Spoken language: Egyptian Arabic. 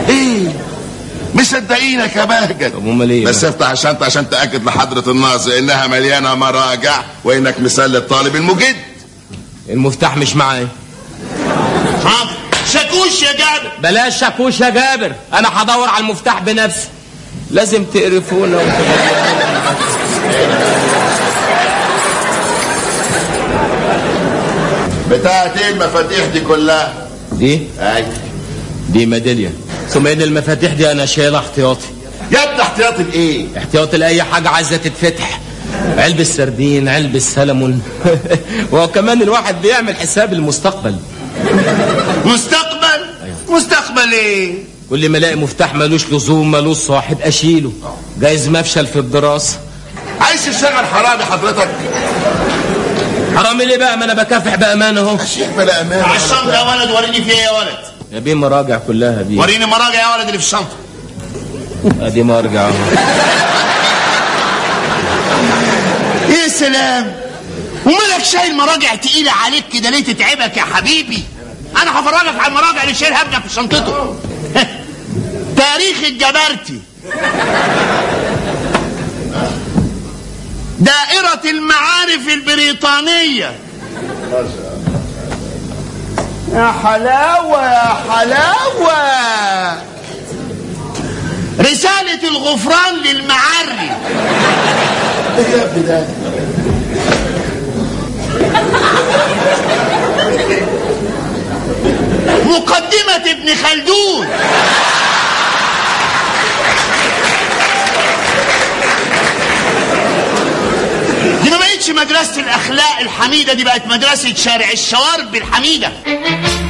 ايه مصدقينك يا بهجت طب امال ايه بس بقى؟ افتح الشنطه عشان تاكد لحضره الناظر انها مليانه مراجع وانك مسلي الطالب المجد المفتاح مش معايا حاضر شاكوش يا جابر بلاش شاكوش يا جابر انا هدور على المفتاح بنفسي لازم تقرفونا بتاعت ايه المفاتيح دي كلها دي اي دي ميداليه ثم ان المفاتيح دي انا شايلها احتياطي يا ابني احتياطي لايه احتياطي لاي حاجه عايزه تتفتح علبة سردين علبة سلمون وكمان الواحد بيعمل حساب المستقبل مستقبل مستقبل ايه كل ما الاقي مفتاح ملوش لزوم ملوش صاحب اشيله جايز مفشل في الدراسه عايز تشتغل حرامي حضرتك حرامي ليه بقى ما انا بكافح بامان اهو شيخ بلا امان على الشنطه يا ولد وريني فيها يا ولد يا بيه مراجع كلها دي وريني مراجع يا ولد اللي في الشنطه ادي مرجع اهو يا سلام ومالك شايل مراجع تقيلة عليك كده ليه تتعبك يا حبيبي انا هفرجك على المراجع اللي شايلها ابنك في شنطته تاريخ الجبرتي دائرة المعارف البريطانية يا حلاوة يا حلاوة رسالة الغفران للمعري ايه يا ابني ده مقدمة ابن خلدون دي ما بقتش مدرسة الأخلاق الحميدة دي بقت مدرسة شارع الشوارب الحميدة